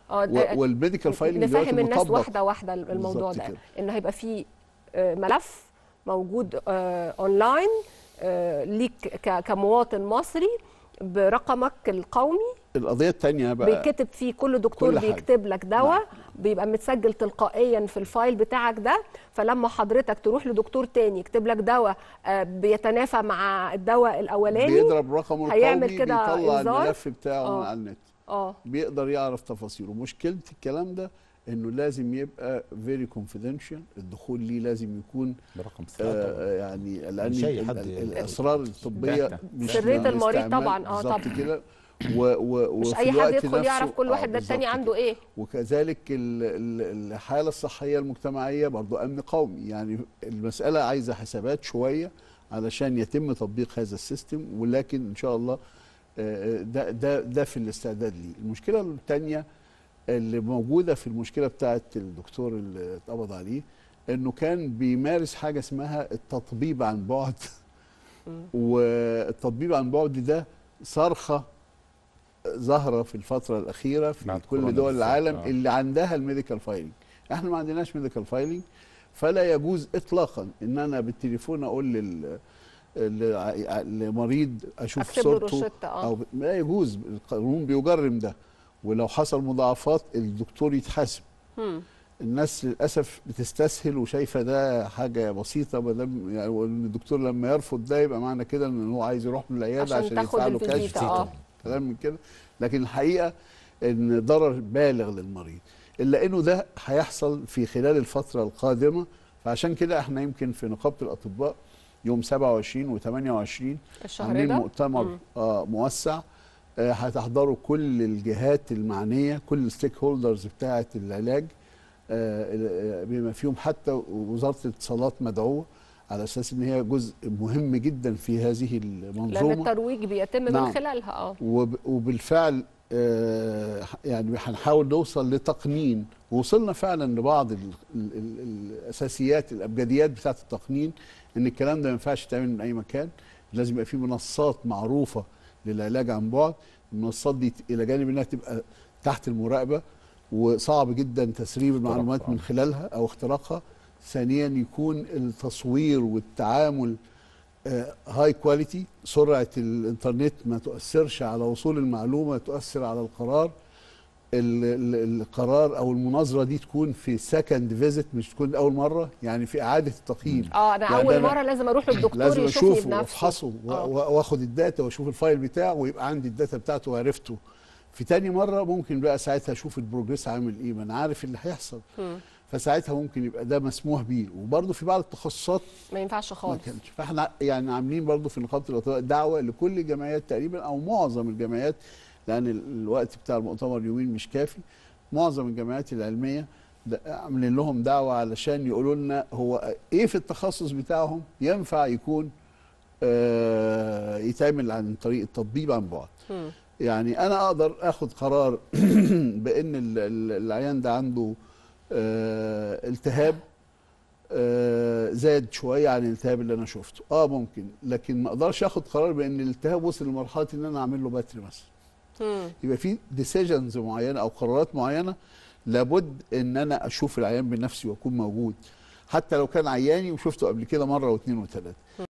اه ده- والميديكال فايلنج دلوقتي نفهم الناس مطبق. واحده واحده الموضوع بالظبط ده كده. ان هيبقى في آه، ملف موجود آه، اونلاين آه، ليك ك- كمواطن مصري برقمك القومي القضيه الثانيه بقى بيتكتب فيه كل دكتور كل حاجة. بيكتب لك دواء بيبقى متسجل تلقائيا في الفايل بتاعك ده فلما حضرتك تروح لدكتور تاني يكتب لك دواء آه، بيتنافى مع الدواء الاولاني بيضرب رقمه هيعمل القومي كده بيطلع إنذار. الملف بتاعه آه. من على النت اه بيقدر يعرف تفاصيله مشكله الكلام ده انه لازم يبقى فيري كونفيدنشال الدخول ليه لازم يكون برقم سري آه يعني لان مش أي ال- حد ال- يعني. الاسرار الطبيه داتا. مش سرية من المريض الاستعمال طبعاً، آه، بالظبط طبعاً. كده و و مش وفي اي حد الوقت يدخل نفسه- يعرف كل آه، واحد ده التاني بالظبط عنده كده. ايه وكذلك ال- ال- الحاله الصحيه المجتمعيه برضو امن قومي يعني المساله عايزه حسابات شويه علشان يتم تطبيق هذا السيستم ولكن ان شاء الله آه، ده ده ده في الاستعداد ليه المشكله الثانيه اللي موجوده في المشكله بتاعه الدكتور اللي اتقبض عليه انه كان بيمارس حاجه اسمها التطبيب عن بعد والتطبيب عن بعد ده صرخه ظاهره في الفتره الاخيره في بعد كل كورونا دول بالذات، العالم آه. اللي عندها الميديكال فايلنج احنا ما عندناش ميديكال فايلنج فلا يجوز اطلاقا ان انا بالتليفون اقول لل لع- لمريض اشوف اكتب له صورته روشته اه او لا يجوز القانون بيجرم ده ولو حصل مضاعفات الدكتور يتحاسب مم. الناس للاسف بتستسهل وشايفه ده حاجه بسيطه ما دام يعني وإن الدكتور لما يرفض ده يبقى معنى كده ان هو عايز يروح له العياده عشان عشان, تاخد يدفع له الفيزيتا، كشف آه. كلام من كده لكن الحقيقه ان ضرر بالغ للمريض الا انه ده هيحصل في خلال الفتره القادمه فعشان كده احنا يمكن في نقابه الاطباء يوم 27 و28 الشهر عاملين ده مؤتمر مم. آه موسع آه هتحضروا كل الجهات المعنيه كل الستيك هولدرز بتاعه العلاج آه، آه، بما فيهم حتى وزاره الاتصالات مدعوه على اساس ان هي جزء مهم جدا في هذه لان المنظومه الترويج بيتم من نعم. خلالها اه وب- وبالفعل آه، يعني هنحاول نوصل لتقنين ووصلنا فعلا لبعض ال ال ال الاساسيات الابجديات بتاعه التقنين ان الكلام ده ما ينفعش يتعمل من اي مكان لازم يبقى في منصات معروفه للعلاج عن بعد المنصات دي الى جانب انها تبقى تحت المراقبه وصعب جدا تسريب المعلومات اختراقها. من خلالها او اختراقها ثانيا يكون التصوير والتعامل هاي كواليتي سرعه الانترنت ما تؤثرش على وصول المعلومه تؤثر على القرار ال- ال- القرار او المناظره دي تكون في سكند فيزيت مش تكون اول مره يعني في اعاده التقييم اه انا يعني اول أنا مره لازم اروح للدكتور لازم يشوفني اشوفه بنفسه وافحصه و- آه. و- واخد الداتا واشوف الفايل بتاعه ويبقى عندي الداتا بتاعته وعرفته في تاني مره ممكن بقى ساعتها اشوف البروجريس عامل ايه ما انا عارف اللي هيحصل مم. فساعتها ممكن يبقى ده مسموح بيه وبرضه في بعض التخصصات ما ينفعش ما خالص كانش فاحنا يعني عاملين برضه في نقابه الاطباء دعوه لكل الجمعيات تقريبا او معظم الجمعيات لان ال- الوقت بتاع المؤتمر يومين مش كافي معظم الجمعيات العلميه ده- عاملين لهم دعوه علشان يقولوا لنا هو ايه في التخصص بتاعهم ينفع يكون آه يتعمل عن طريق التطبيب عن بعد مم. يعني انا اقدر اخد قرار بان ال- ال- العيان ده عنده آه التهاب آه زاد شويه عن الالتهاب اللي انا شفته اه ممكن لكن ما اقدرش اخد قرار بان الالتهاب وصل لمرحله ان انا اعمل له بتر مثلا مم. يبقى في ديسيجنز معينه او قرارات معينه لابد ان انا اشوف العيان بنفسي واكون موجود حتى لو كان عياني وشفته قبل كده مره واثنين وثلاثه